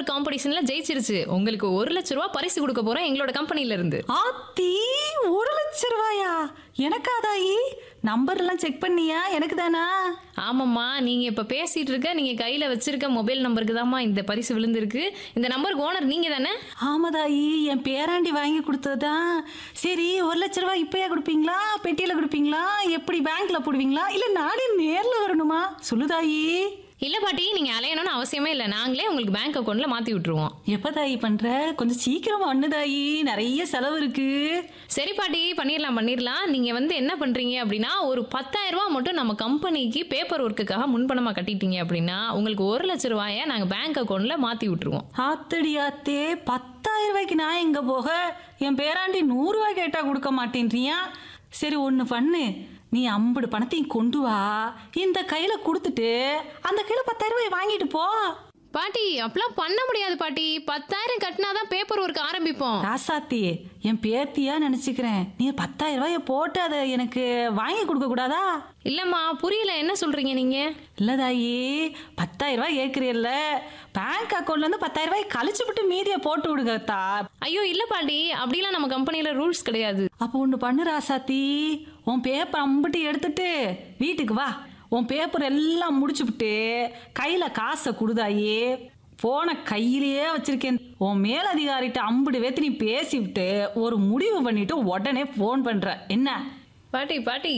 number காம்படிஷன்ல ஜெயிச்சிருச்சு உங்களுக்கு ஒரு லட்ச ரூபா பரிசு கொடுக்க போறோம் எங்களோட கம்பெனில இருந்து ஆத்தி ஒரு லட்ச ரூபாயா எனக்கா தாயி நம்பர் எல்லாம் செக் பண்ணியா எனக்கு தானா ஆமாம்மா நீங்க இப்ப பேசிட்டு இருக்க நீங்க கையில வச்சிருக்க மொபைல் நம்பருக்கு தாம்மா இந்த பரிசு விழுந்திருக்கு இந்த நம்பருக்கு ஓனர் நீங்க தானே ஆமா தாயி என் பேராண்டி வாங்கி கொடுத்ததுதான் சரி ஒரு லட்ச ரூபாய் இப்பயா கொடுப்பீங்களா பெட்டியில கொடுப்பீங்களா எப்படி பேங்க்ல போடுவீங்களா இல்ல நானே நேர்ல வரணுமா சொல்லு தாயி இல்ல பாட்டி நீங்க அலையணும்னு அவசியமே இல்ல நாங்களே உங்களுக்கு பேங்க் அக்கௌண்ட்ல மாத்தி விட்டுருவோம் எப்ப தாயி பண்ற கொஞ்சம் சீக்கிரமா ஒண்ணு தாயி நிறைய செலவு இருக்கு சரி பாட்டி பண்ணிடலாம் பண்ணிடலாம் நீங்க வந்து என்ன பண்றீங்க அப்படின்னா ஒரு பத்தாயிரம் ரூபாய் மட்டும் நம்ம கம்பெனிக்கு பேப்பர் ஒர்க்குக்காக முன்பணமா கட்டிட்டீங்க அப்படின்னா உங்களுக்கு ஒரு லட்ச ரூபாயை நாங்க பேங்க் அக்கௌண்ட்ல மாத்தி விட்டுருவோம் ஆத்தடி ஆத்தே பத்தாயிரம் ரூபாய்க்கு நான் எங்க போக என் பேராண்டி நூறு ரூபாய் கேட்டா கொடுக்க மாட்டேன்றியா சரி ஒன்று பண்ணு நீ ஐம்பது பணத்தையும் கொண்டு வா இந்த கையில கொடுத்துட்டு அந்த கையில பத்தாயிரம் ரூபாய் வாங்கிட்டு போ பாட்டி அப்பெல்லாம் பண்ண முடியாது பாட்டி பத்தாயிரம் கட்டினாதான் பேப்பர் ஒர்க் ஆரம்பிப்போம் ராசாத்தி என் பேத்தியா நினைச்சுக்கிறேன் நீ பத்தாயிரம் ரூபாய போட்டு அதை எனக்கு வாங்கி கொடுக்க கூடாதா இல்லம்மா புரியல என்ன சொல்றீங்க நீங்க இல்ல தாயி பத்தாயிரம் ரூபாய் ஏக்குறியல்ல பேங்க் அக்கௌண்ட்ல இருந்து பத்தாயிரம் ரூபாய் கழிச்சு விட்டு மீதியை போட்டு விடுங்கத்தா ஐயோ இல்ல பாட்டி அப்படிலாம் நம்ம கம்பெனில ரூல்ஸ் கிடையாது அப்போ ஒன்று பண்ணு ராசாத்தி உன் பேப்பர் அம்பிட்டு எடுத்துட்டு வீட்டுக்கு வா உன் பேப்பர் எல்லாம் முடிச்சுப்புட்டு கையில் காசை கொடுதாயி போன கையிலேயே வச்சிருக்கேன் உன் மேலதிகாரிட்ட அம்பிடு வேத்து நீ பேசிவிட்டு ஒரு முடிவு பண்ணிட்டு உடனே ஃபோன் பண்ற என்ன பாட்டி பாட்டி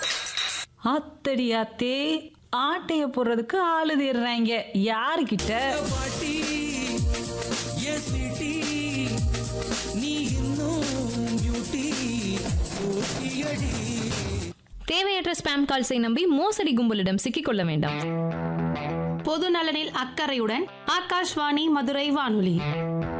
ஆத்தடி ஆத்தே ஆட்டைய போடுறதுக்கு ஆளு தேடுறாங்க யாருக்கிட்ட பாட்டி ஏ ஸ்வீட்டி நீ இன்னும் பியூட்டி அடி தேவையற்ற ஸ்பாம் கால்ஸை நம்பி மோசடி கும்பலிடம் சிக்கிக்கொள்ள வேண்டாம் பொது நலனில் அக்கறையுடன் ஆகாஷ்வாணி மதுரை வானொலி